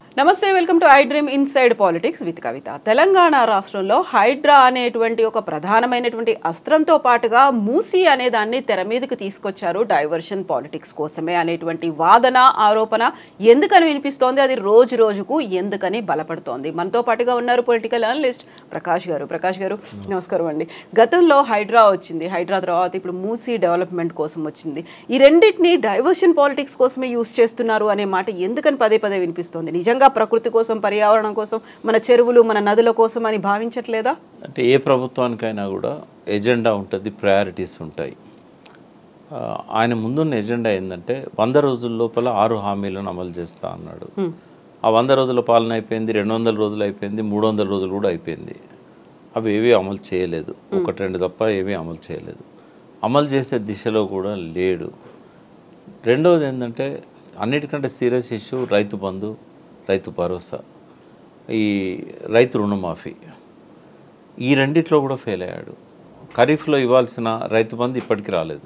నమస్తే welcome to I dream inside politics with Kavitha Telangana రాష్ట్రంలో హైడ్రా అనేటువంటి ఒక ప్రధానమైనటువంటి అస్త్రంతో పాటుగా మూసి అనే దాన్ని తెర మీదకి తీసుకొచ్చారు డైవర్షన్ పాలిటిక్స్ కోసమే అనేటువంటి వాదన ఆరోపణ ఎందుకని వినిపిస్తోంది అది రోజు రోజుకు ఎందుకని బలపడుతోంది మనతో పాటుగా ఉన్నారు పొలిటికల్ అనలిస్ట్ ప్రకాష్ గారు ప్రకాష్ గారు నమస్కారం అండి గతంలో హైడ్రా వచ్చింది హైడ్రా తర్వాత ఇప్పుడు మూసీ డెవలప్మెంట్ కోసం వచ్చింది ఈ రెండింటిని డైవర్షన్ పాలిటిక్స్ కోసమే యూస్ చేస్తున్నారు అనే మాట ఎందుకని పదే పదే వినిపిస్తోంది నిజంగా ప్రకృతి కోసం పర్యావరణం కోసం మన చెరువులు మన నదుల కోసం అని భావించట్లేదా అంటే ఏ ప్రభుత్వానికైనా కూడా ఎజెండా ఉంటుంది ప్రయారిటీస్ ఉంటాయి ఆ, ఆయన ముందున్న ఎజెండా ఏంటంటే వంద రోజుల లోపల ఆరు హామీలను అమలు చేస్తా అన్నాడు ఆ వంద రోజుల పాలన అయిపోయింది రెండు వందల రోజులు అయిపోయింది మూడు వందల రోజులు కూడా అయిపోయింది అవి ఏవీ అమలు చేయలేదు ఒకటి రెండు తప్ప ఏమీ అమలు చేయలేదు అమలు చేసే దిశలో కూడా లేడు రెండవది ఏంటంటే అన్నిటికంటే సీరియస్ ఇష్యూ రైతు బంధు రైతు భరోసా ఈ రైతు రుణమాఫీ ఈ రెండిట్లో కూడా ఫెయిల్ అయ్యాడు ఖరీఫ్లో ఇవ్వాల్సిన రైతు బంధు ఇప్పటికీ రాలేదు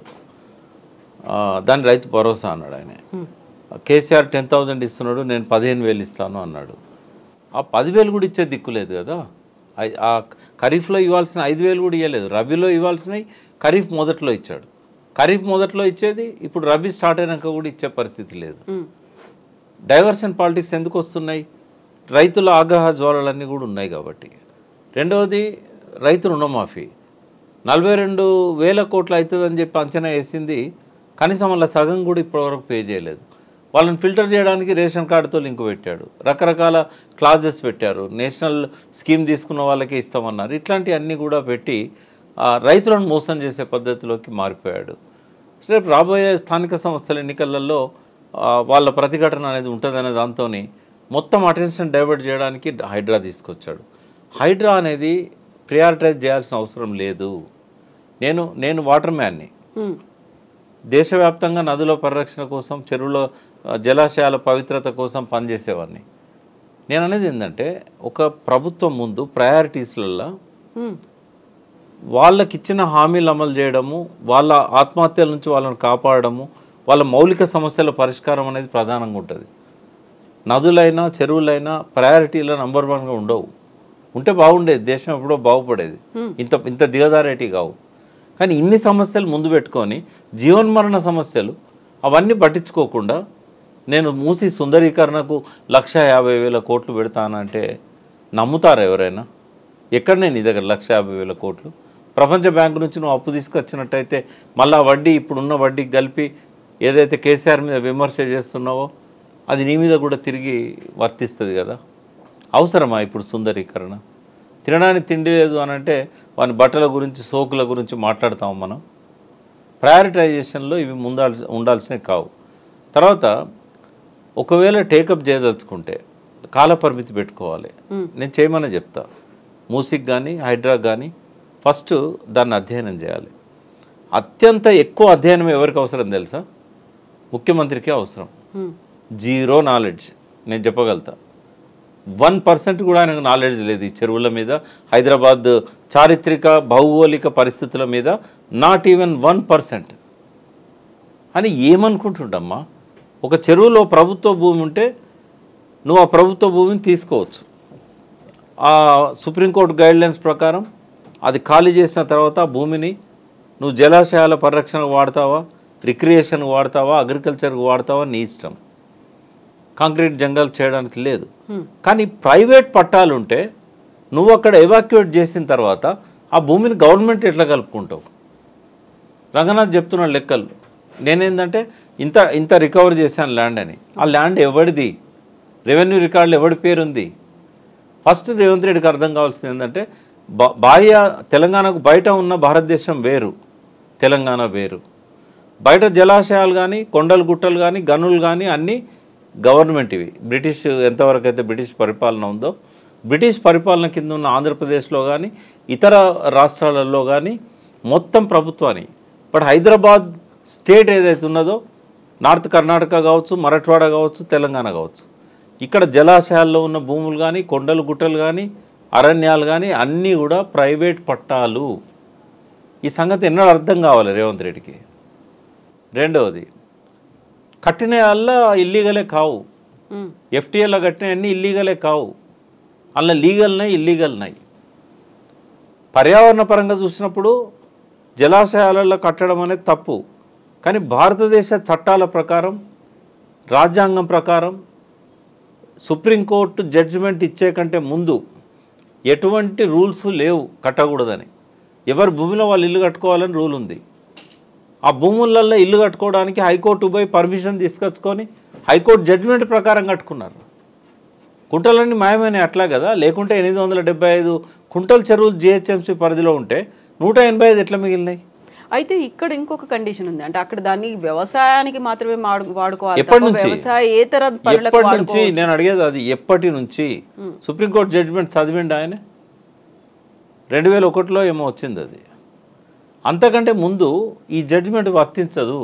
ఆ, దాని రైతు భరోసా అన్నాడు ఆయన కేసీఆర్ టెన్ థౌజండ్ ఇస్తున్నాడు నేను పదిహేను వేలు ఇస్తాను అన్నాడు ఆ పదివేలు కూడా ఇచ్చే దిక్కు లేదు కదా ఐ- ఆ ఖరీఫ్లో ఇవ్వాల్సిన ఐదు వేలు కూడా ఇవ్వలేదు రబీలో ఇవ్వాల్సినవి ఖరీఫ్ మొదట్లో ఇచ్చాడు ఖరీఫ్ మొదట్లో ఇచ్చేది ఇప్పుడు రబీ స్టార్ట్ అయినాక కూడా ఇచ్చే పరిస్థితి లేదు ఉమ్, డైవర్షన్ పాలిటిక్స్ ఎందుకు వస్తున్నాయి రైతుల ఆగ్రహ జ్వాలలన్నీ కూడా ఉన్నాయి కాబట్టి రెండవది రైతు రుణమాఫీ నలభై రెండు వేల కోట్లు అవుతుందని చెప్పి అంచనా వేసింది కనీసం వాళ్ళ సగం కూడా ఇప్పటివరకు పే చేయలేదు వాళ్ళని ఫిల్టర్ చేయడానికి రేషన్ కార్డుతో లింక్ పెట్టాడు రకరకాల క్లాజెస్ పెట్టారు నేషనల్ స్కీమ్ తీసుకున్న వాళ్ళకే ఇస్తామన్నారు ఇట్లాంటివన్నీ కూడా పెట్టి ఆ, రైతులను మోసం చేసే పద్ధతిలోకి మారిపోయాడు రేపు రాబోయే స్థానిక సంస్థల ఎన్నికలలో ఆ, వాళ్ళ ప్రతిఘటన అనేది ఉంటుందనే దాంతో మొత్తం అటెన్షన్ డైవర్ట్ చేయడానికి హైడ్రా తీసుకొచ్చాడు హైడ్రా అనేది ప్రియారిటైజ్ చేయాల్సిన అవసరం లేదు నేను నేను వాటర్ మ్యాన్ని ఉమ్, దేశవ్యాప్తంగా నదుల పరిరక్షణ కోసం చెరువుల ఆ, జలాశయాల పవిత్రత కోసం పనిచేసేవాడిని నేను అనేది ఏంటంటే ఒక ప్రభుత్వం ముందు ప్రయారిటీస్లలో ఉమ్, వాళ్ళకి ఇచ్చిన హామీలు అమలు చేయడము వాళ్ళ ఆత్మహత్యల నుంచి వాళ్ళని కాపాడము వాళ్ళ మౌలిక సమస్యల పరిష్కారం అనేది ప్రధానంగా ఉంటుంది నదులైనా చెరువులైనా ప్రయారిటీలో నంబర్ వన్గా ఉండవు ఉంటే బాగుండేది దేశం ఎప్పుడో బాగుపడేది ఇంత ఇంత దిగదారేటి కావు కానీ ఇన్ని సమస్యలు ముందు పెట్టుకొని జీవన్మరణ సమస్యలు అవన్నీ పట్టించుకోకుండా నేను మూసి సుందరీకరణకు లక్ష యాభై వేల కోట్లు పెడతానంటే నమ్ముతారా ఎవరైనా ఎక్కడ నేను నీ దగ్గర లక్ష యాభై వేల కోట్లు ప్రపంచ బ్యాంకు నుంచి నువ్వు అప్పు తీసుకొచ్చినట్టయితే మళ్ళా వడ్డీ ఇప్పుడున్న వడ్డీకి కలిపి ఏదైతే కేసీఆర్ మీద విమర్శ చేస్తున్నావో అది నీ మీద కూడా తిరిగి వర్తిస్తుంది కదా అవసరమా ఇప్పుడు సుందరీకరణ తినడానికి తిండి లేదు అని అంటే వాని బట్టల గురించి సోకుల గురించి మాట్లాడతాం మనం ప్రయారిటైజేషన్లో ఇవి ముందాల్సి ఉండాల్సినవి కావు తర్వాత ఒకవేళ టేకప్ చేయదలుచుకుంటే కాలపరిమితి పెట్టుకోవాలి నేను చేయమని చెప్తా మూసిక్ కానీ హైడ్రా కానీ ఫస్ట్ దాన్ని అధ్యయనం చేయాలి అత్యంత ఎక్కువ అధ్యయనం ఎవరికి అవసరం తెలుసా ముఖ్యమంత్రికే అవసరం ఉమ్, జీరో నాలెడ్జ్ నేను చెప్పగలుగుతా వన్ పర్సెంట్ కూడా ఆయనకు నాలెడ్జ్ లేదు ఈ చెరువుల మీద హైదరాబాద్ చారిత్రక భౌగోళిక పరిస్థితుల మీద నాట్ ఈవెన్ వన్ పర్సెంట్ అని ఏమనుకుంటుండమ్మా ఒక చెరువులో ప్రభుత్వ భూమి ఉంటే నువ్వు ఆ ప్రభుత్వ భూమిని తీసుకోవచ్చు ఆ సుప్రీంకోర్టు గైడ్లైన్స్ ప్రకారం అది ఖాళీ చేసిన తర్వాత ఆ భూమిని నువ్వు జలాశయాల పరిరక్షణకు వాడతావా రిక్రియేషన్కి వాడతావా అగ్రికల్చర్కి వాడతావా నీ ఇష్టం కాంక్రీట్ జంగల్ చేయడానికి లేదు కానీ ప్రైవేట్ పట్టాలు ఉంటే నువ్వు అక్కడ ఎవాక్యుయేట్ చేసిన తర్వాత ఆ భూమిని గవర్నమెంట్ ఎట్లా కలుపుకుంటావు రంగనాథ్ చెప్తున్న లెక్కలు నేనేందంటే ఇంత ఇంత రికవర్ చేశాను ల్యాండ్ అని ఆ ల్యాండ్ ఎవరిది రెవెన్యూ రికార్డులు ఎవడి పేరుంది ఫస్ట్ రేవంత్ రెడ్డికి అర్థం కావాల్సింది ఏంటంటే బా- బాహ్య తెలంగాణకు బయట ఉన్న భారతదేశం వేరు తెలంగాణ వేరు బయట జలాశయాలు కానీ కొండలు గుట్టలు కానీ గనులు కానీ అన్నీ గవర్నమెంట్ ఇవి బ్రిటిష్ ఎంతవరకు అయితే బ్రిటిష్ పరిపాలన ఉందో బ్రిటిష్ పరిపాలన కింద ఉన్న ఆంధ్రప్రదేశ్లో కానీ ఇతర రాష్ట్రాలలో కానీ మొత్తం ప్రభుత్వాన్ని బట్ హైదరాబాద్ స్టేట్ ఏదైతే ఉన్నదో నార్త్ కర్ణాటక కావచ్చు మరాఠవాడ కావచ్చు తెలంగాణ కావచ్చు ఇక్కడ జలాశయాల్లో ఉన్న భూములు కానీ కొండలు గుట్టలు కానీ అరణ్యాలు కానీ అన్నీ కూడా ప్రైవేట్ పట్టాలు ఈ సంగతి ఎన్నడూ అర్థం కావాలి రేవంత్ రెడ్డికి రెండవది కట్టిన వల్ల ఇల్లీగలే కావు ఉమ్, ఎఫ్టీఏలో కట్టిన అన్ని ఇల్లీగలే కావు అందులో లీగల్నాయి ఇల్లీగల్నాయి పర్యావరణ పరంగా చూసినప్పుడు జలాశయాలలో కట్టడం అనేది తప్పు కానీ భారతదేశ చట్టాల ప్రకారం రాజ్యాంగం ప్రకారం సుప్రీంకోర్టు జడ్జిమెంట్ ఇచ్చే కంటే ముందు ఎటువంటి రూల్స్ లేవు కట్టకూడదని ఎవరి భూమిలో వాళ్ళు ఇల్లు కట్టుకోవాలని రూల్ ఉంది ఆ భూములలో ఇల్లు కట్టుకోవడానికి హైకోర్టు పోయి పర్మిషన్ తీసుకొచ్చుకొని హైకోర్టు జడ్జిమెంట్ ప్రకారం కట్టుకున్నారు కుంటలన్నీ మాయమైన అట్లా కదా లేకుంటే ఎనిమిది వందల డెబ్బై ఐదు కుంటల చెరువులు జిహెచ్ఎంసీ పరిధిలో ఉంటే నూట ఎనభై ఐదు ఎట్లా మిగిలినాయి అయితే ఇక్కడ ఇంకొక కండిషన్ ఉంది అంటే అక్కడ దాన్ని వ్యవసాయానికి మాత్రమే వాడు- వాడుకోవాలి ఎప్పటి తప్ప నుంచి? వ్యవసాయేతర పనులకు ఎప్పటి నుంచి వాడుకో నేను అడిగేది అది ఎప్పటి నుంచి సుప్రీంకోర్టు జడ్జిమెంట్ చదివిండి ఆయన రెండు వేల ఒకటిలో ఏమో వచ్చింది అది అంతకంటే ముందు ఈ జడ్జిమెంట్ వర్తించదు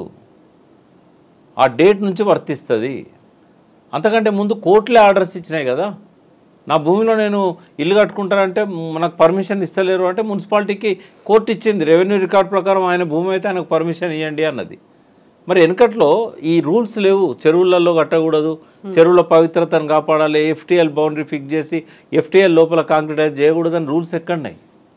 ఆ డేట్ నుంచి వర్తిస్తుంది అంతకంటే ముందు కోర్టులే ఆర్డర్స్ ఇచ్చినాయి కదా నా భూమిలో నేను ఇల్లు కట్టుకుంటానంటే మనకు పర్మిషన్ ఇస్తలేరు అంటే మున్సిపాలిటీకి కోర్టు ఇచ్చింది రెవెన్యూ రికార్డ్ ప్రకారం ఆయన భూమి అయితే ఆయనకు పర్మిషన్ ఇవ్వండి అన్నది మరి వెనకట్లో ఈ రూల్స్ లేవు చెరువులలో కట్టకూడదు చెరువుల పవిత్రతను కాపాడాలి ఎఫ్టీఎల్ బౌండరీ ఫిక్స్ చేసి ఎఫ్టీఎల్ లోపల కాంక్రిటైజ్ చేయకూడదని రూల్స్ ఎక్కడున్నాయి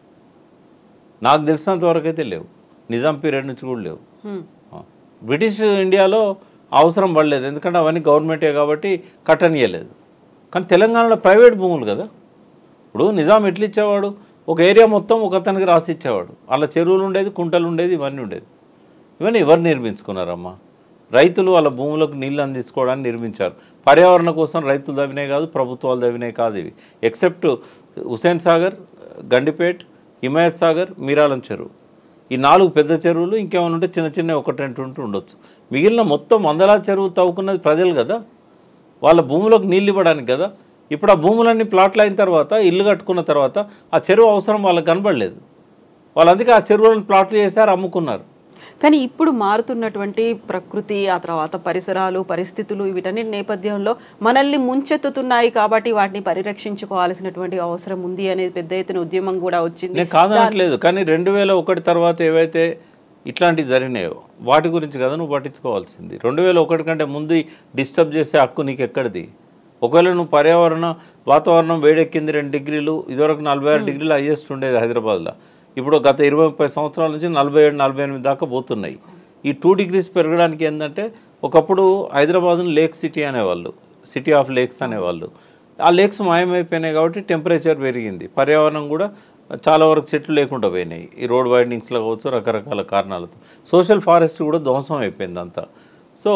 నాకు తెలిసినంత వరకు అయితే లేవు నిజాం పీరియడ్ నుంచి కూడా లేవు హ్మ్. ఆ. బ్రిటిష్ ఇండియాలో అవసరం పడలేదు ఎందుకంటే అవన్నీ గవర్నమెంటే కాబట్టి కట్టనీయలేదు కానీ తెలంగాణలో ప్రైవేట్ భూములు కదా ఇప్పుడు నిజాం ఎట్లా ఇచ్చేవాడు ఒక ఏరియా మొత్తం ఒక అతనికి రాసి ఇచ్చేవాడు అలా చెరువులు ఉండేది కుంటలు ఉండేది ఇవన్నీ ఉండేది ఇవన్నీ ఎవరు నిర్మించుకున్నారమ్మా రైతులు వాళ్ళ భూములకు నీళ్ళు అందించుకోవడానికి నిర్మించారు పర్యావరణ కోసం రైతులు దవినే కాదు ప్రభుత్వాలు దవినే కాదు ఇవి ఎక్సెప్ట్ హుసేన్ సాగర్ గండిపేట్ హిమాయత్ సాగర్ మీరాలం చెరువు ఈ నాలుగు పెద్ద చెరువులు ఇంకేమైనా ఉంటే చిన్న చిన్న ఒకటి రెండు ఉంటూ ఉండొచ్చు మిగిలిన మొత్తం వందలాది చెరువులు తవ్వుకున్నది ప్రజలు కదా వాళ్ళ భూములకు నీళ్ళు ఇవ్వడానికి కదా ఇప్పుడు ఆ భూములన్నీ ప్లాట్లు అయిన తర్వాత ఇల్లు కట్టుకున్న తర్వాత ఆ చెరువు అవసరం వాళ్ళకి కనబడలేదు వాళ్ళు అందుకే ఆ చెరువులను ప్లాట్లు చేశారు అమ్ముకున్నారు కానీ ఇప్పుడు మారుతున్నటువంటి ప్రకృతి ఆ తర్వాత పరిసరాలు పరిస్థితులు వీటన్నిటి నేపథ్యంలో మనల్ని ముంచెత్తుతున్నాయి కాబట్టి వాటిని పరిరక్షించుకోవాల్సినటువంటి అవసరం ఉంది అనేది పెద్ద ఎత్తున ఉద్యమం కూడా వచ్చింది నేను కాదనట్లేదు కానీ రెండు వేల ఒకటి తర్వాత ఏవైతే ఇట్లాంటివి జరిగినాయో వాటి గురించి కదా నువ్వు పట్టించుకోవాల్సింది రెండు వేల ఒకటి కంటే ముందు డిస్టర్బ్ చేసే హక్కు నీకు ఎక్కడిది ఒకవేళ నువ్వు పర్యావరణ వాతావరణం వేడెక్కింది రెండు డిగ్రీలు ఇదివరకు నలభై ఆరు డిగ్రీలు హైయెస్ట్ ఉండేది హైదరాబాద్లో ఇప్పుడు గత ఇరవై ముప్పై సంవత్సరాల నుంచి నలభై ఏడు నలభై ఎనిమిది దాకా పోతున్నాయి ఈ టూ డిగ్రీస్ పెరగడానికి ఏంటంటే ఒకప్పుడు హైదరాబాద్ను లేక్ సిటీ అనేవాళ్ళు సిటీ ఆఫ్ లేక్స్ అనేవాళ్ళు ఆ లేక్స్ మాయమైపోయినాయి కాబట్టి టెంపరేచర్ పెరిగింది పర్యావరణం కూడా చాలా వరకు చెట్లు లేకుండా పోయినాయి ఈ రోడ్ వైండింగ్స్లో కావచ్చు రకరకాల కారణాలతో సోషల్ ఫారెస్ట్ కూడా ధ్వంసం అయిపోయింది అంతా సో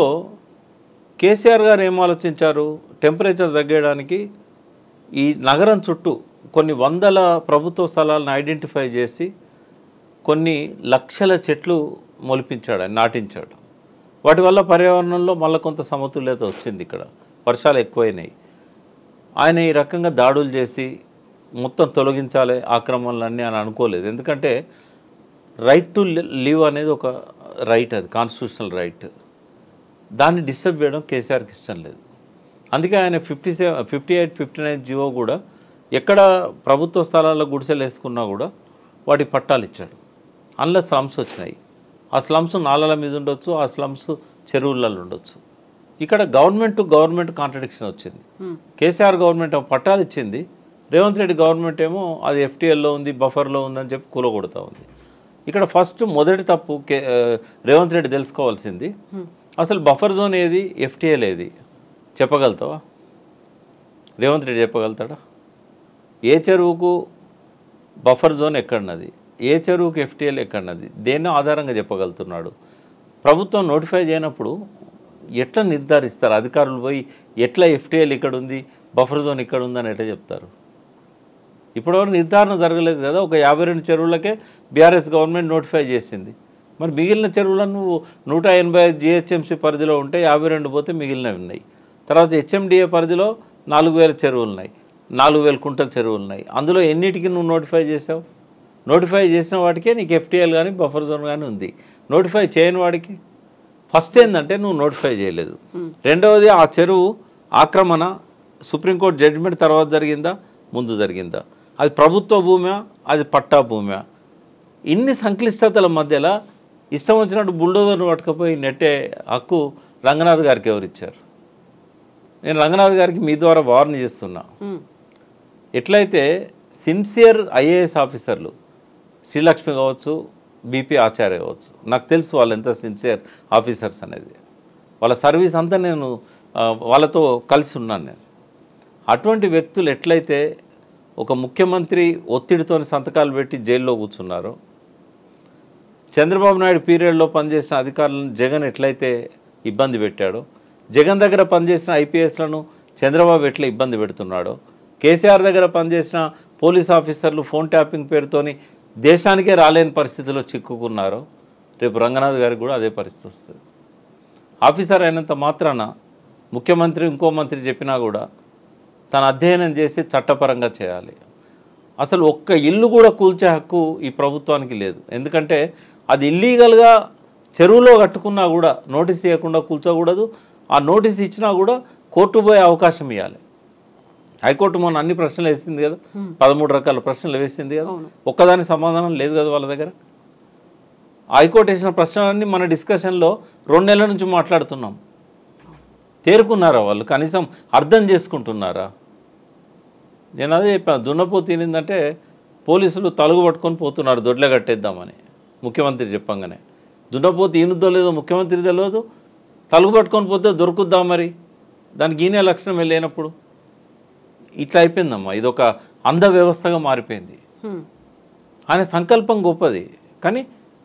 కేసీఆర్ గారు ఏం ఆలోచించారు టెంపరేచర్ తగ్గడానికి ఈ నగరం చుట్టూ కొన్ని వందల ప్రభుత్వ స్థలాలను ఐడెంటిఫై చేసి కొన్ని లక్షల చెట్లు మొలిపించాడు ఆయన నాటించాడు వాటి వల్ల పర్యావరణంలో మళ్ళీ కొంత సమతుల్యత వచ్చింది ఇక్కడ వర్షాలు ఎక్కువైనాయి ఆయన ఈ రకంగా దాడులు చేసి మొత్తం తొలగించాలి ఆక్రమణలన్నీ అని అనుకోలేదు ఎందుకంటే రైట్ టు లివ్ అనేది ఒక రైట్ అది కాన్స్టిట్యూషనల్ రైట్ దాన్ని డిస్టర్బ్ చేయడం కేసీఆర్కి ఇష్టం లేదు అందుకే ఆయన fifty seven fifty eight fifty nine GO కూడా ఎక్కడ ప్రభుత్వ స్థలాల్లో గుడిసెలు వేసుకున్నా కూడా వాటి పట్టాలు ఇచ్చాడు అందులో స్లమ్స్ వచ్చినాయి ఆ స్లమ్స్ నాలల మీద ఉండొచ్చు ఆ స్లమ్స్ చెరువులలో ఉండొచ్చు ఇక్కడ గవర్నమెంట్ టు గవర్నమెంట్ కాంట్రడిక్షన్ వచ్చింది కేసీఆర్ గవర్నమెంట్ ఏమో పట్టాలు ఇచ్చింది రేవంత్ రెడ్డి గవర్నమెంట్ ఏమో అది ఎఫ్టీఎల్లో ఉంది బఫర్లో ఉందని చెప్పి కూలగొడతా ఉంది ఇక్కడ ఫస్ట్ మొదటి తప్పు కే ఆ, రేవంత్ రెడ్డి తెలుసుకోవాల్సింది అసలు బఫర్ జోన్ ఏది ఎఫ్టీఎల్ ఏది చెప్పగలుగుతావా రేవంత్ రెడ్డి చెప్పగలుగుతాడా ఏ చెరువుకు బఫర్ జోన్ ఎక్కడున్నది ఏ చెరువుకు ఎఫ్టీఎల్ ఎక్కడున్నది దేన్ని ఆధారంగా చెప్పగలుగుతున్నాడు ప్రభుత్వం నోటిఫై చేయనప్పుడు ఎట్లా నిర్ధారిస్తారు అధికారులు పోయి ఎట్లా ఎఫ్టీఎల్ ఇక్కడ ఉంది బఫర్ జోన్ ఇక్కడ ఉందని ఎట్లా చెప్తారు ఇప్పటివరకు నిర్ధారణ జరగలేదు కదా ఒక యాభై రెండు చెరువులకే బీఆర్ఎస్ గవర్నమెంట్ నోటిఫై చేసింది మరి మిగిలిన చెరువులను నువ్వు నూట ఎనభై ఐదు జిహెచ్ఎంసీ పరిధిలో ఉంటే యాభై రెండు పోతే మిగిలినవి ఉన్నాయి తర్వాత హెచ్ఎండిఏ పరిధిలో నాలుగు వేల చెరువులు ఉన్నాయి నాలుగు వేల కుంటల చెరువులు ఉన్నాయి అందులో ఎన్నిటికి నువ్వు నోటిఫై చేసావు నోటిఫై చేసిన వాటికే నీకు ఎఫ్టీఎల్ కానీ బఫర్ జోన్ కానీ ఉంది నోటిఫై చేయని వాడికి ఫస్ట్ ఏంటంటే నువ్వు నోటిఫై చేయలేదు రెండవది ఆ చెరువు ఆక్రమణ సుప్రీంకోర్టు జడ్జిమెంట్ తర్వాత జరిగిందా ముందు జరిగిందా అది ప్రభుత్వ భూమా అది పట్టా భూమా ఇన్ని సంక్లిష్టతల మధ్యలో ఇష్టం వచ్చినట్టు బుల్డోజర్ను పట్టుకపోయి నెట్టే హక్కు రంగనాథ్ గారికి ఎవరు ఇచ్చారు నేను రంగనాథ్ గారికి మీ ద్వారా వార్న్ చేస్తున్నా ఉమ్, ఎట్లయితే సిన్సియర్ ఐఏఎస్ ఆఫీసర్లు శ్రీలక్ష్మి కావచ్చు బీపీ ఆచార్య కావచ్చు నాకు తెలుసు వాళ్ళు ఎంత సిన్సియర్ ఆఫీసర్స్ అనేది వాళ్ళ సర్వీస్ అంతా నేను ఆ, వాళ్ళతో కలిసి ఉన్నాను నేను అటువంటి వ్యక్తులు ఎట్లయితే ఒక ముఖ్యమంత్రి ఒత్తిడితో సంతకాలు పెట్టి జైల్లో కూర్చున్నారో చంద్రబాబు నాయుడు పీరియడ్లో పనిచేసిన అధికారులను జగన్ ఎట్లయితే ఇబ్బంది పెట్టాడో జగన్ దగ్గర పనిచేసిన ఐపీఎస్లను చంద్రబాబు ఎట్లా ఇబ్బంది పెడుతున్నాడో కేసీఆర్ దగ్గర పనిచేసిన పోలీస్ ఆఫీసర్లు ఫోన్ ట్యాపింగ్ పేరుతోని దేశానికే రాలేని పరిస్థితిలో చిక్కుకున్నారో రేపు రంగనాథ్ గారికి కూడా అదే పరిస్థితి వస్తుంది ఆఫీసర్ అయినంత మాత్రాన ముఖ్యమంత్రి ఇంకో మంత్రి చెప్పినా కూడా తన అధ్యయనం చేసి చట్టపరంగా చేయాలి అసలు ఒక్క ఇల్లు కూడా కూల్చే హక్కు ఈ ప్రభుత్వానికి లేదు ఎందుకంటే అది ఇల్లీగల్గా చెరువులో కట్టుకున్నా కూడా నోటీస్ ఇవ్వకుండా కూల్చోకూడదు ఆ నోటీస్ ఇచ్చినా కూడా కోర్టు పోయే అవకాశం ఇవ్వాలి హైకోర్టు మొన్న అన్ని ప్రశ్నలు వేసింది కదా పదమూడు రకాల ప్రశ్నలు వేసింది కదా ఒక్కదాని సమాధానం లేదు కదా వాళ్ళ దగ్గర హైకోర్టు వేసిన ప్రశ్నలన్నీ మన డిస్కషన్లో రెండు నెలల నుంచి మాట్లాడుతున్నాం తేరుకున్నారా వాళ్ళు కనీసం అర్థం చేసుకుంటున్నారా నేను అదే చెప్పాను దున్నపో తినిందంటే పోలీసులు తలుగు పట్టుకొని పోతున్నారు దొడ్లే కట్టేద్దామని ముఖ్యమంత్రి చెప్పంగానే దున్నపోతు ఈనుద్దో లేదో ముఖ్యమంత్రి తెలియదు తలుగు పట్టుకొని పోతే దొరుకుద్దాం మరి దానికి ఈయనే లక్షణం లేనప్పుడు ఇట్లా అయిపోయిందమ్మా ఇది ఒక అంధ వ్యవస్థగా మారిపోయింది ఉమ్, ఆయన సంకల్పం గొప్పది కానీ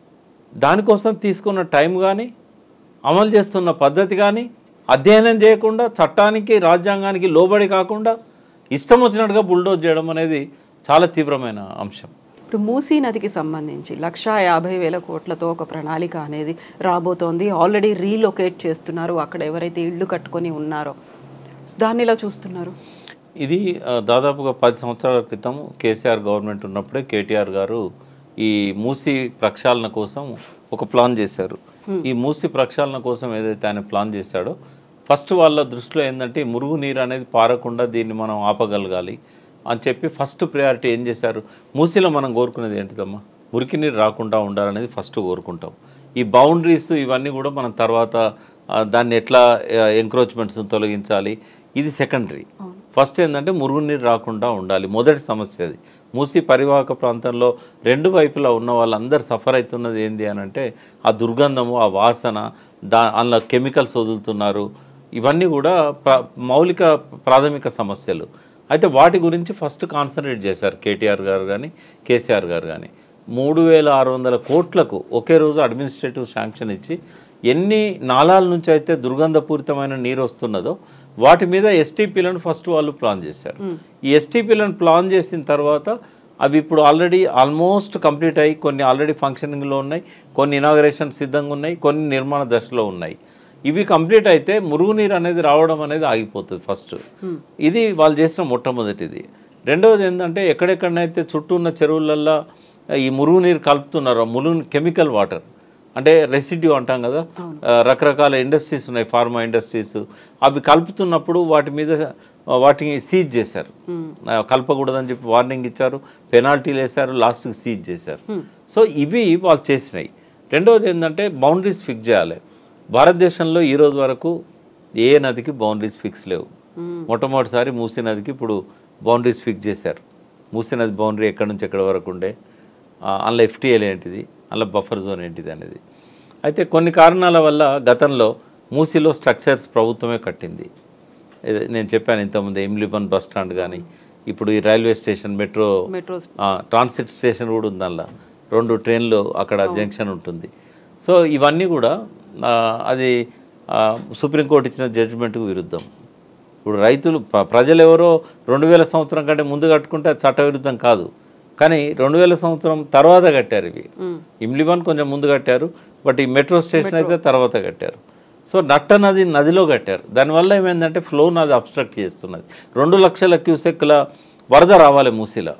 దానికోసం తీసుకున్న టైం కానీ అమలు చేస్తున్న పద్ధతి కానీ అధ్యయనం చేయకుండా చట్టానికి రాజ్యాంగానికి లోబడి కాకుండా ఇష్టం వచ్చినట్టుగా బుల్డోజ్ చేయడం అనేది చాలా తీవ్రమైన అంశం ఇప్పుడు మూసీ నదికి సంబంధించి లక్షా యాభై వేల కోట్లతో ఒక ప్రణాళిక అనేది రాబోతోంది ఆల్రెడీ రీలొకేట్ చేస్తున్నారు అక్కడ ఎవరైతే ఇళ్ళు కట్టుకొని ఉన్నారో దాన్ని ఇలా చూస్తున్నారు ఇది ఆ, దాదాపుగా పది సంవత్సరాల క్రితం కేసీఆర్ గవర్నమెంట్ ఉన్నప్పుడే కేటీఆర్ గారు ఈ మూసి ప్రక్షాళన కోసం ఒక ప్లాన్ చేశారు ఈ మూసి ప్రక్షాళన కోసం ఏదైతే ఆయన ప్లాన్ చేశాడో ఫస్ట్ వాళ్ళ దృష్టిలో ఏంటంటే ఈ మురుగు నీరు అనేది పారకుండా దీన్ని మనం ఆపగలగాలి అని చెప్పి ఫస్ట్ ప్రయారిటీ ఏం చేశారు మూసిలో మనం కోరుకునేది ఏంటిదమ్మా మురికి నీరు రాకుండా ఉండాలనేది ఫస్ట్ కోరుకుంటాం ఈ బౌండరీస్ ఇవన్నీ కూడా మనం తర్వాత ఆ, దాన్ని ఎట్లా ఎంక్రోచ్మెంట్స్ తొలగించాలి ఇది సెకండరీ ఫస్ట్ ఏంటంటే మురుగునీరు రాకుండా ఉండాలి మొదటి సమస్య అది మూసి పరివాహక ప్రాంతంలో రెండు వైపులా ఉన్న వాళ్ళందరూ సఫర్ అవుతున్నది ఏంటి అని అంటే ఆ దుర్గంధము ఆ వాసన దా అందులో కెమికల్స్ వదులుతున్నారు ఇవన్నీ కూడా ప్ర మౌలిక ప్రాథమిక సమస్యలు అయితే వాటి గురించి ఫస్ట్ కాన్సన్ట్రేట్ చేశారు కేటీఆర్ గారు కానీ కేసీఆర్ గారు కానీ మూడు వేల ఆరు వందల కోట్లకు ఒకే రోజు అడ్మినిస్ట్రేటివ్ శాంక్షన్ ఇచ్చి ఎన్ని నాళాల నుంచి అయితే దుర్గంధపూరితమైన నీరు వస్తున్నదో వాటి మీద ఎస్టీపీలను ఫస్ట్ వాళ్ళు ప్లాన్ చేశారు ఈ ఎస్టీపీలను ప్లాన్ చేసిన తర్వాత అవి ఇప్పుడు ఆల్రెడీ ఆల్మోస్ట్ కంప్లీట్ అయ్యి కొన్ని ఆల్రెడీ ఫంక్షనింగ్లో ఉన్నాయి కొన్ని ఇనాగరేషన్ సిద్ధంగా ఉన్నాయి కొన్ని నిర్మాణ దశలో ఉన్నాయి ఇవి కంప్లీట్ అయితే మురుగునీరు అనేది రావడం అనేది ఆగిపోతుంది ఫస్ట్ ఇది వాళ్ళు చేసిన మొట్టమొదటిది రెండవది ఏంటంటే ఎక్కడెక్కడనైతే చుట్టూ ఉన్న చెరువులల్లో ఈ మురుగునీరు కలుపుతున్నారో మురుగు కెమికల్ వాటర్ అంటే రెసిడ్యూ అంటాం కదా ఆ, రకరకాల ఇండస్ట్రీస్ ఉన్నాయి ఫార్మా ఇండస్ట్రీస్ అవి కలుపుతున్నప్పుడు వాటి మీద ఆ, వాటిని సీజ్ చేశారు ఆ, కలపకూడదని చెప్పి వార్నింగ్ ఇచ్చారు పెనాల్టీలు వేశారు లాస్ట్కి సీజ్ చేశారు సో ఇవి వాళ్ళు చేసినాయి రెండవది ఏంటంటే బౌండరీస్ ఫిక్స్ చేయాలి భారతదేశంలో ఈ రోజు వరకు ఏ నదికి బౌండరీస్ ఫిక్స్ లేవు మొట్టమొదటిసారి మూసీ నదికి ఇప్పుడు బౌండరీస్ ఫిక్స్ చేశారు మూసీ నది బౌండరీ ఎక్కడి నుంచి ఎక్కడి వరకు ఉండే ఆ, అందులో ఎఫ్టీఎల్ ఏంటిది అందులో బఫర్ జోన్ ఏంటిది అనేది అయితే కొన్ని కారణాల వల్ల గతంలో మూసీలో స్ట్రక్చర్స్ ప్రభుత్వమే కట్టింది ఇది నేను చెప్పాను ఇంతకుముందు ఇమ్లిబన్ బస్ స్టాండ్ కానీ ఇప్పుడు ఈ రైల్వే స్టేషన్ మెట్రో మెట్రో ఆ, ట్రాన్సిట్ స్టేషన్ కూడా ఉంది అందులో రెండు ట్రైన్లు అక్కడ జంక్షన్ ఉంటుంది సో ఇవన్నీ కూడా ఆ, అది ఆ, సుప్రీంకోర్టు ఇచ్చిన జడ్జిమెంట్కు విరుద్ధం ఇప్పుడు రైతులు ప్ర- ప్రజలు ఎవరో రెండు వేల సంవత్సరం కంటే ముందు కట్టుకుంటే అది చట్టవిరుద్ధం కాదు కానీ రెండు వేల సంవత్సరం తర్వాత కట్టారు ఇవి ఇమ్లిబాన్ కొంచెం ముందు కట్టారు బట్ ఈ మెట్రో స్టేషన్ అయితే తర్వాత కట్టారు సో నట్ట నది నదిలో కట్టారు దానివల్ల ఏమైందంటే ఫ్లో నది అబ్స్ట్రక్ట్ చేస్తున్నది రెండు లక్షల క్యూసెక్ల వరద రావాలి మూసిలో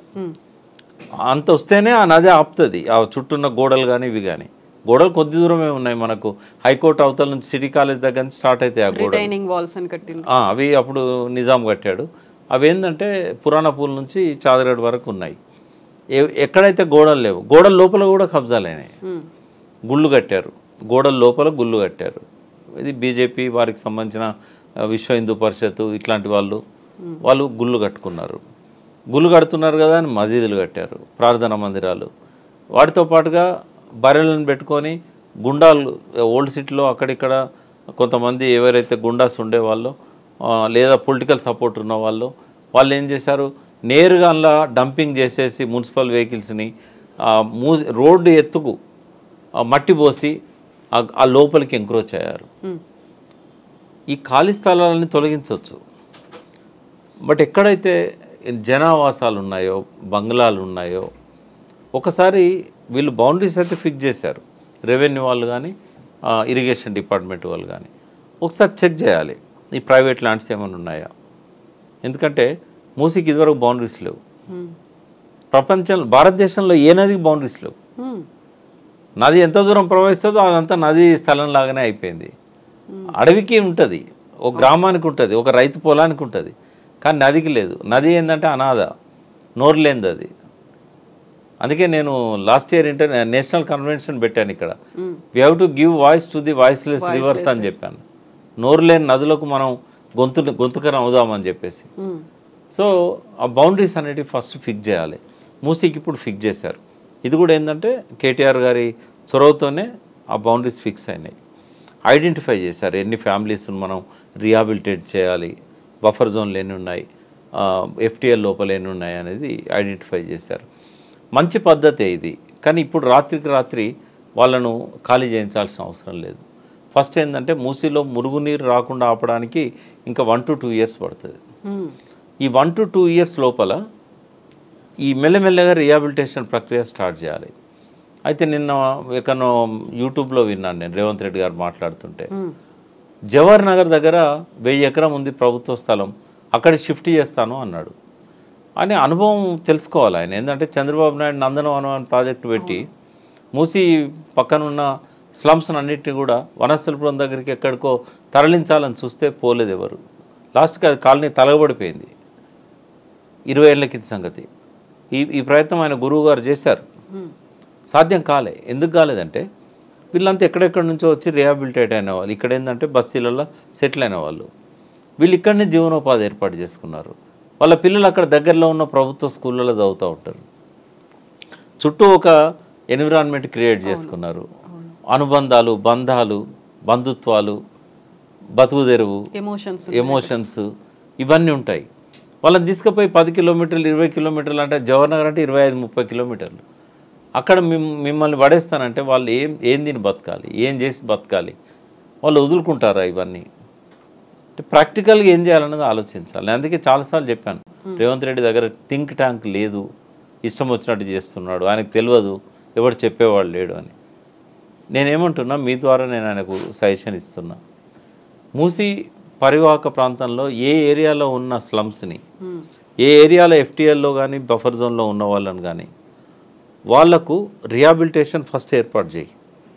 అంత వస్తేనే ఆ నది ఆపుతుంది ఆ చుట్టూన్న గోడలు కానీ ఇవి కానీ గోడలు కొద్ది దూరమే ఉన్నాయి మనకు హైకోర్టు అవతల నుంచి సిటీ కాలేజ్ దగ్గర నుంచి స్టార్ట్ అవుతాయి ఆ గోడలు రిటైనింగ్ వాల్స్ అని కట్టిన ఆ, అవి అప్పుడు నిజాం కట్టాడు అవి ఏంటంటే పురాణ పూల్ నుంచి చాదగడ్ వరకు ఉన్నాయి ఎ- ఎక్కడైతే గోడలు లేవు గోడల లోపల కూడా కబ్జాలైనాయి గుళ్ళు కట్టారు గోడల లోపల గుళ్ళు కట్టారు ఇది బీజేపీ వారికి సంబంధించిన ఆ, విశ్వ హిందూ పరిషత్ ఇట్లాంటి వాళ్ళు వాళ్ళు గుళ్ళు కట్టుకున్నారు గుళ్ళు కడుతున్నారు కదా అని మసీదులు కట్టారు ప్రార్థనా మందిరాలు వాటితో పాటుగా బర్రెలను పెట్టుకొని గుండాలు ఓల్డ్ సిటీలో అక్కడిక్కడ కొంతమంది ఎవరైతే గుండాస్ ఉండేవాళ్ళో ఆ, లేదా పొలిటికల్ సపోర్ట్ ఉన్న వాళ్ళు వాళ్ళు ఏం చేశారు నేరుగా అలా డంపింగ్ చేసేసి మున్సిపల్ వెహికల్స్ని మూ రోడ్డు ఎత్తుకు ఆ మట్టి పోసి ఆ- ఆ లోపలికి ఎంక్రోచ్ అయ్యారు ఉమ్, ఈ ఖాళీ స్థలాలని తొలగించవచ్చు బట్ ఎక్కడైతే జనావాసాలు ఉన్నాయో బంగ్లాలు ఉన్నాయో ఒకసారి వీళ్ళు బౌండరీస్ అయితే ఫిక్స్ చేశారు రెవెన్యూ వాళ్ళు కానీ ఇరిగేషన్ డిపార్ట్మెంట్ వాళ్ళు కానీ ఒకసారి చెక్ చేయాలి ఈ ప్రైవేట్ ల్యాండ్స్ ఏమైనా ఉన్నాయా ఎందుకంటే మూసీకి ఇదివరకు బౌండరీస్ లేవు ఉమ్, ప్రపంచం భారతదేశంలో ఏ నదికి బౌండరీస్ లేవు ఉమ్, నది ఎంత దూరం ప్రవహిస్తుందో అదంతా నది స్థలం లాగానే అయిపోయింది అడవికి ఉంటుంది ఒక గ్రామానికి ఉంటుంది ఒక రైతు పొలానికి ఉంటుంది కానీ నదికి లేదు నది ఏంటంటే అనాథ నోరు లేనిది అది అందుకే నేను last year international convention పెట్టాను ఇక్కడ um, we have to give voice to the voiceless rivers అని చెప్పాను నోరు లేని నదులకు మనం గొంతు గొంతుకరం అవుదామని చెప్పేసి ఉమ్, సో ఆ బౌండరీస్ అనేటివి ఫస్ట్ ఫిక్స్ చేయాలి మూసీకి ఇప్పుడు ఫిక్స్ చేశారు ఇది కూడా ఏంటంటే కేటీఆర్ గారి చొరవతోనే ఆ బౌండరీస్ ఫిక్స్ అయినాయి ఐడెంటిఫై చేశారు ఎన్ని ఫ్యామిలీస్ మనం రిహాబిలిటేట్ చేయాలి బఫర్ జోన్లు ఎన్ని ఉన్నాయి ఎఫ్టీఎల్ లోపల ఎన్ని ఉన్నాయి అనేది ఐడెంటిఫై చేశారు మంచి పద్ధతే ఇది కానీ ఇప్పుడు రాత్రికి రాత్రి వాళ్ళను ఖాళీ చేయించాల్సిన అవసరం లేదు ఫస్ట్ ఏంటంటే మూసీలో మురుగునీరు రాకుండా ఆపడానికి ఇంకా వన్ టు టూ ఇయర్స్ పడుతుంది ఉమ్, ఈ వన్ టు టూ ఇయర్స్ లోపల ఈ మెల్లమెల్లగా రిహాబిలిటేషన్ ప్రక్రియ స్టార్ట్ చేయాలి అయితే నిన్న ఎక్కడో యూట్యూబ్లో విన్నాను నేను రేవంత్ రెడ్డి గారు మాట్లాడుతుంటే ఉమ్, జవహర్ నగర్ దగ్గర వెయ్యి ఎకరం ఉంది ప్రభుత్వ స్థలం అక్కడ షిఫ్ట్ చేస్తాను అన్నాడు అని అనుభవం తెలుసుకోవాలి ఆయన ఏంటంటే చంద్రబాబు నాయుడు నందనవనం అనే ప్రాజెక్టు పెట్టి మూసి పక్కనున్న స్లమ్స్ అన్నిటిని కూడా వనస్థలపురం దగ్గరికి ఎక్కడికో తరలించాలని చూస్తే పోలేదు ఎవరు లాస్ట్కి అది కాలనీ తలగబడిపోయింది ఇరవై ఏళ్ళ కింద సంగతి ఈ ఈ ప్రయత్నం ఆయన గురువు గారు చేశారు ఉమ్, సాధ్యం కాలే ఎందుకు కాలేదంటే వీళ్ళంతా ఎక్కడెక్కడి నుంచో వచ్చి రిహాబిలిటేట్ అయిన వాళ్ళు ఇక్కడ ఏంటంటే బస్తీలలో సెటిల్ అయిన వాళ్ళు వీళ్ళు ఇక్కడనే జీవనోపాధి ఏర్పాటు చేసుకున్నారు వాళ్ళ పిల్లలు అక్కడ దగ్గరలో ఉన్న ప్రభుత్వ స్కూళ్ళలో చదువుతూ ఉంటారు చుట్టూ ఒక ఎన్విరాన్మెంట్ క్రియేట్ చేసుకున్నారు అనుబంధాలు బంధాలు బంధుత్వాలు బతుకుదెరువు ఎమోషన్స్ ఎమోషన్స్ ఇవన్నీ ఉంటాయి వాళ్ళని తీసుకుపోయి పది కిలోమీటర్లు ఇరవై కిలోమీటర్లు అంటే జవహర్ నగర్ అంటే ఇరవై ఐదు ముప్పై కిలోమీటర్లు అక్కడ మిమ్ మిమ్మల్ని పడేస్తానంటే వాళ్ళు ఏం ఏం తిని బతకాలి ఏం చేసి బతకాలి వాళ్ళు వదులుకుంటారా ఇవన్నీ అంటే ప్రాక్టికల్గా ఏం చేయాలన్నది ఆలోచించాలి నేను అందుకే చాలాసార్లు చెప్పాను రేవంత్ రెడ్డి దగ్గర థింక్ ట్యాంక్ లేదు ఇష్టం వచ్చినట్టు చేస్తున్నాడు ఆయనకు తెలియదు ఎవడు చెప్పేవాడు లేడు అని నేనేమంటున్నా మీ ద్వారా నేను ఆయనకు సజెషన్ ఇస్తున్నా మూసి పరివాహక ప్రాంతంలో ఏ ఏరియాలో ఉన్న స్లమ్స్ని ఉమ్, ఏ ఏరియాలో ఎఫ్టీఎల్లో కానీ బఫర్ జోన్లో ఉన్న వాళ్ళని కానీ వాళ్లకు రిహాబిలిటేషన్ ఫస్ట్ ఏర్పాటు చేయి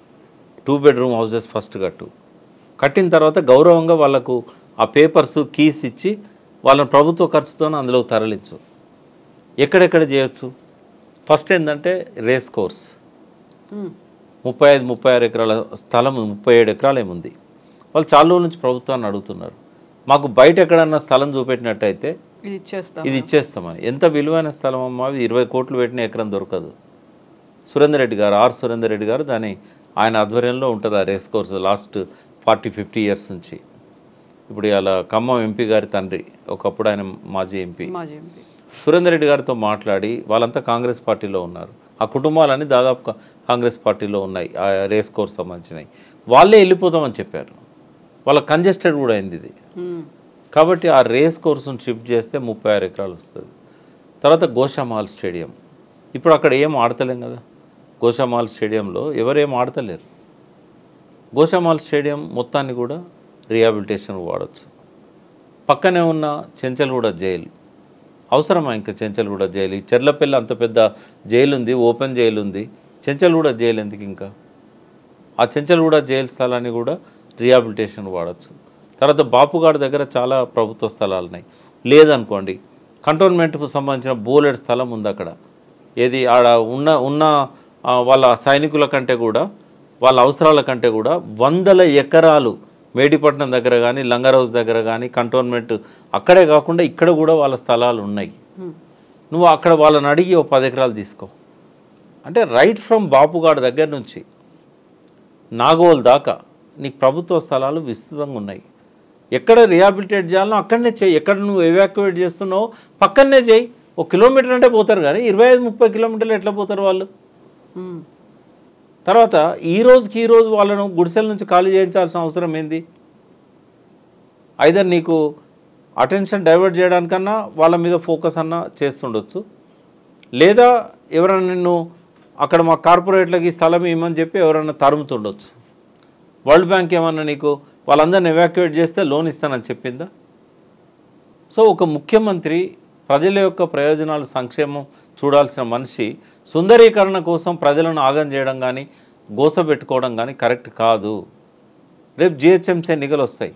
టూ బెడ్రూమ్ హౌసెస్ ఫస్ట్ కట్టు కట్టిన తర్వాత గౌరవంగా వాళ్ళకు ఆ పేపర్స్ కీస్ ఇచ్చి వాళ్ళని ప్రభుత్వ ఖర్చుతో అందులో తరలించు ఎక్కడెక్కడ చేయొచ్చు ఫస్ట్ ఏంటంటే రేస్ కోర్స్ ఉమ్, ముప్పై ఐదు ముప్పై ఆరు ఎకరాల స్థలం ఉంది, ముప్పై ఏడు ఎకరాలు ఏముంది వాళ్ళు చాలా రోజుల నుంచి ప్రభుత్వాన్ని అడుగుతున్నారు మాకు బయట ఎక్కడన్నా స్థలం చూపెట్టినట్టయితే ఇది ఇచ్చేస్తాం ఇది ఇచ్చేస్తామని ఎంత విలువైన స్థలం అమ్మా ఇది ఇరవై కోట్లు పెట్టిన ఎకరం దొరకదు సురేందర్ రెడ్డి గారు ఆర్ సురేందర్ రెడ్డి గారు దాని ఆయన ఆధ్వర్యంలో ఉంటుంది ఆ race course last forty fifty years నుంచి ఇప్పుడు ఇలా ఖమ్మం ఎంపీ గారి తండ్రి ఒకప్పుడు ఆయన మాజీ ఎంపీ మాజీ ఎంపీ సురేందర్ రెడ్డి గారితో మాట్లాడి వాళ్ళంతా కాంగ్రెస్ పార్టీలో ఉన్నారు ఆ కుటుంబాలన్నీ దాదాపు కా- కాంగ్రెస్ పార్టీలో ఉన్నాయి ఆ రేస్ కోర్స్ సంబంధించినవి వాళ్ళే వెళ్ళిపోతామని చెప్పారు వాళ్ళ కంజెస్టెడ్ కూడా అయింది ఇది ఉమ్, కాబట్టి ఆ రేస్ కోర్సును షిఫ్ట్ చేస్తే ముప్పై ఆరు ఎకరాలు వస్తుంది తర్వాత గోషామాల్ స్టేడియం ఇప్పుడు అక్కడ ఏం ఆడతలేం కదా గోషామాల్ స్టేడియంలో ఎవరేం ఆడతలేరు గోషామాల్ స్టేడియం మొత్తాన్ని కూడా రీహాబిలిటేషన్ వాడచ్చు పక్కనే ఉన్న చెంచల్గూడ జైలు అవసరమా ఇంకా చెంచల్గూడ జైలు ఈ చెర్లపల్లి అంత పెద్ద జైలు ఉంది ఓపెన్ జైలు ఉంది చెంచల్గూడ జైలు ఎందుకు ఇంకా ఆ చెంచల్గూడ జైలు స్థలాన్ని కూడా రీహాబిలిటేషన్ వాడచ్చు తర్వాత బాపుగాడి దగ్గర చాలా ప్రభుత్వ స్థలాలు ఉన్నాయి లేదనుకోండి కంటోన్మెంట్కు సంబంధించిన బోలెడ్ స్థలం ఉంది అక్కడ ఏది ఆడ ఉన్న ఉన్న ఆ, వాళ్ళ సైనికుల కంటే కూడా వాళ్ళ అవసరాల కంటే కూడా వందల ఎకరాలు మేడిపట్నం దగ్గర కానీ లంగర్ హౌస్ దగ్గర కానీ కంటోన్మెంట్ అక్కడే కాకుండా ఇక్కడ కూడా వాళ్ళ స్థలాలు ఉన్నాయి నువ్వు అక్కడ వాళ్ళని అడిగి ఓ పది ఎకరాలు తీసుకో అంటే రైట్ ఫ్రమ్ బాపుగాడు దగ్గర నుంచి నాగోల్ దాకా నీకు ప్రభుత్వ స్థలాలు విస్తృతంగా ఉన్నాయి ఎక్కడ రిహాబిలిటేట్ చేయాలో అక్కడనే చేయి ఎక్కడ నువ్వు ఎవాక్యువేట్ చేస్తున్నావో పక్కనే చేయి ఒక కిలోమీటర్ అంటే పోతారు కానీ ఇరవై ఐదు ముప్పై కిలోమీటర్లు ఎట్లా పోతారు వాళ్ళు మ్మ్. తర్వాత ఈ రోజుకి ఈ రోజు వాళ్ళను గుడిసెల నుంచి ఖాళీ చేయించాల్సిన అవసరం ఏంది ఐదర్ నీకు అటెన్షన్ డైవర్ట్ చేయడానికన్నా వాళ్ళ మీద ఫోకస్ అన్నా చేస్తుండొచ్చు లేదా ఎవరైనా నిన్ను అక్కడ మా కార్పొరేట్లకి ఈ స్థలం ఇవ్వమని చెప్పి ఎవరైనా తరుముతుండొచ్చు వరల్డ్ బ్యాంక్ ఏమన్నా నీకు వాళ్ళందరిని ఎవాక్యువేట్ చేస్తే లోన్ ఇస్తానని చెప్పిందా సో ఒక ముఖ్యమంత్రి ప్రజల యొక్క ప్రయోజనాలు సంక్షేమం చూడాల్సిన మనిషి సుందరీకరణ కోసం ప్రజలను ఆగం చేయడం కానీ గోసపెట్టుకోవడం కానీ కరెక్ట్ కాదు రేపు జిహెచ్ఎంసీ ఎన్నికలు వస్తాయి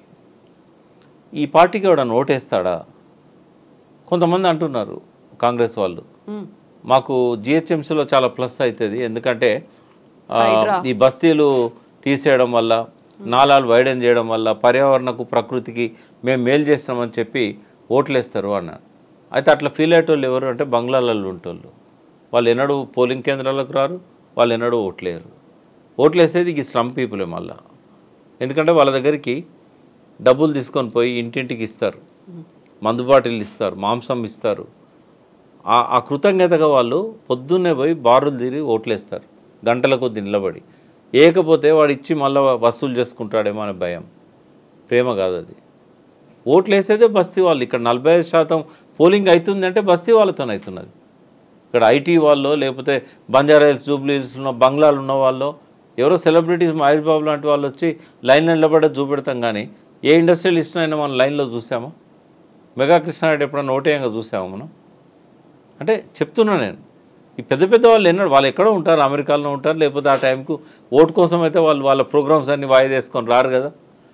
ఈ పార్టీకి ఎవడన్నా ఓటేస్తాడా కొంతమంది అంటున్నారు కాంగ్రెస్ వాళ్ళు మ్మ్. మాకు జిహెచ్ఎంసీలో చాలా ప్లస్ అవుతుంది ఎందుకంటే ఆ, హైడ్రా. ఈ బస్తీలు తీసేయడం వల్ల నాలాలు వైడెన్ చేయడం వల్ల పర్యావరణకు ప్రకృతికి మేము మేలు చేస్తామని చెప్పి ఓట్లేస్తారు అన్నారు అయితే అట్లా ఫీల్ అయ్యేటోళ్ళు ఎవరు అంటే బంగ్లాలలో ఉంటోళ్ళు వాళ్ళు ఎన్నడూ పోలింగ్ కేంద్రాలకు రారు వాళ్ళు ఎన్నడూ ఓట్లేరు ఓట్లేసేది ఈ స్లమ్ పీపులే మళ్ళా ఎందుకంటే వాళ్ళ దగ్గరికి డబ్బులు తీసుకొని పోయి ఇంటింటికి ఇస్తారు మందు బాటిల్ ఇస్తారు మాంసం ఇస్తారు ఆ- ఆ కృతజ్ఞతగా వాళ్ళు పొద్దున్నే పోయి బారులు తీరి ఓట్లేస్తారు గంటల కొద్ది నిలబడి ఏకపోతే వాడు ఇచ్చి మళ్ళీ వసూలు చేసుకుంటాడేమో అనే భయం ప్రేమ కాదు అది ఓట్లేసేదే బస్తీ వాళ్ళు ఇక్కడ నలభై ఐదు శాతం పోలింగ్ అవుతుంది అంటే బస్తీ వాళ్ళతో అవుతున్నది ఇక్కడ ఐటీ వాళ్ళు లేకపోతే బంజారా హిల్స్ జూబ్లీ హిల్స్ ఉన్న బంగ్లాలు ఉన్న వాళ్ళు ఎవరో సెలబ్రిటీస్ మహేష్ బాబు లాంటి వాళ్ళు వచ్చి లైన్లో నిలబడే చూపెడతాం కానీ ఏ ఇండస్ట్రియలిస్ట్ అయినా మనం లైన్లో చూసామా మెగా కృష్ణారెడ్డి ఎప్పుడన్నా ఓటేయంగా చూసామా మనం అంటే చెప్తున్నా నేను ఈ పెద్ద పెద్ద వాళ్ళు ఎన్నో వాళ్ళు ఎక్కడో ఉంటారు అమెరికాలో ఉంటారు లేకపోతే ఆ టైంకు ఓటు కోసం అయితే వాళ్ళు వాళ్ళ ప్రోగ్రామ్స్ అన్ని వాయిదా వేసుకొని రారు కదా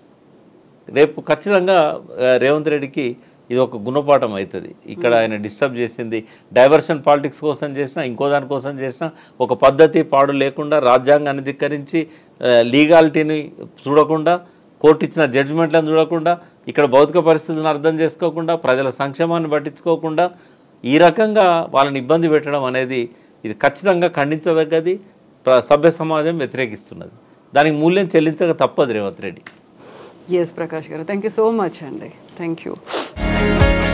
రేపు ఖచ్చితంగా ఆ, రేవంత్ రెడ్డికి ఇది ఒక గుణపాఠం అవుతుంది ఇక్కడ ఆయన డిస్టర్బ్ చేసింది డైవర్షన్ పాలిటిక్స్ కోసం చేసినా ఇంకో దాని కోసం చేసినా ఒక పద్ధతి పాడు లేకుండా రాజ్యాంగాన్ని ధిక్కరించి లీగాలిటీని చూడకుండా కోర్టు ఇచ్చిన జడ్జిమెంట్లను చూడకుండా ఇక్కడ భౌతిక పరిస్థితులను అర్థం చేసుకోకుండా ప్రజల సంక్షేమాన్ని పట్టించుకోకుండా ఈ రకంగా వాళ్ళని ఇబ్బంది పెట్టడం అనేది ఇది ఖచ్చితంగా ఖండించదగ్గది ప్ర- సభ్య సమాజం వ్యతిరేకిస్తున్నది దానికి మూల్యం చెల్లించక తప్పదు Revanth Reddy S Prakash garu thank you so much అండి థ్యాంక్ యూ